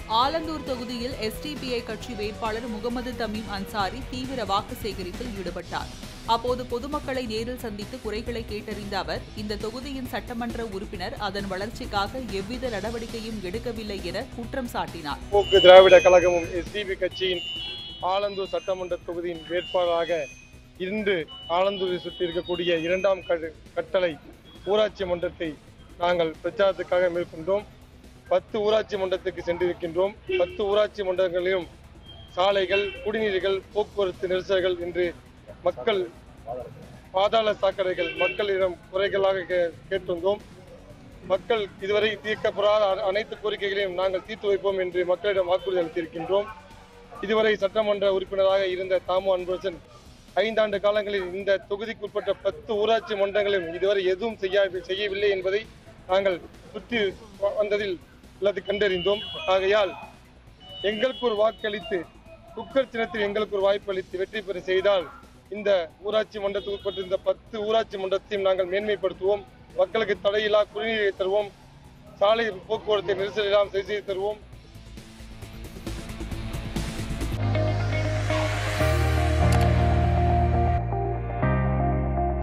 ஆலந்தூர் தொகுதியில் எஸ்டிபிஐ கட்சி வேட்பாளர் முகமது தமீம் அன்சாரி தீவிர வாக்கு சேகரிப்பில் ஈடுபட்டார் அப்போது பொதுமக்களை நேரில் சந்தித்து குறைகளை கேட்டறிந்த அவர் இந்த தொகுதியின் சட்டமன்ற உறுப்பினர் அதன் வளர்ச்சிக்காக எவ்வித நடவடிக்கையும் எடுக்கவில்லை என குற்றம் சாட்டினார் போக்கு திராவிட கழகமும் எஸ்டிபி கட்சியின் ஆலந்தூர் சட்டமன்ற தொகுதியின் வேட்பாளராக இன்று ஆலந்தூரை சுற்றி இருக்கக்கூடிய இரண்டாம் கடு- கட்டளை ஊராட்சி மன்றத்தை நாங்கள் பிரச்சாரத்துக்காக மேற்கொண்டோம் பத்து ஊராட்சி மன்றத்துக்கு சென்றிருக்கின்றோம் பத்து ஊராட்சி மன்றங்களிலும் சாலைகள் குடிநீர்கள் போக்குவரத்து நெரிசல்கள் என்று மக்கள் பாதாள சாக்கடைகள் மக்களிடம் குறைகளாக கே- கேட்டு வந்தோம் மக்கள் இதுவரை தீர்க்கப்படாத அ- அனைத்து கோரிக்கைகளையும் நாங்கள் தீர்த்து வைப்போம் என்று மக்களிடம் வாக்குறுதி அளித்திருக்கின்றோம் இதுவரை சட்டமன்ற உறுப்பினராக இருந்த தாமு அன்பரசன் ஐந்தாண்டு காலங்களில் இந்த தொகுதிக்குட்பட்ட பத்து ஊராட்சி மன்றங்களிலும் இதுவரை எதுவும் செய்ய செய்யவில்லை என்பதை நாங்கள் சுற்றி வ- வந்ததில் அல்லது கண்டறிந்தோம் ஆகையால் எங்களுக்கு ஒரு வாக்களித்து குக்கர் சின்னத்தில் எங்களுக்கு ஒரு வாய்ப்பு அளித்து வெற்றி பெற செய்தால் இந்த ஊராட்சி மன்றத்துக்கு உட்பட்ட இந்த பத்து ஊராட்சி மன்றத்தையும் நாங்கள் மேன்மைப்படுத்துவோம் மக்களுக்கு தடையில்லா குடிநீரை தருவோம் சாலை போக்குவரத்தை நெரிசல் எல்லாம் சரி செய்து தருவோம்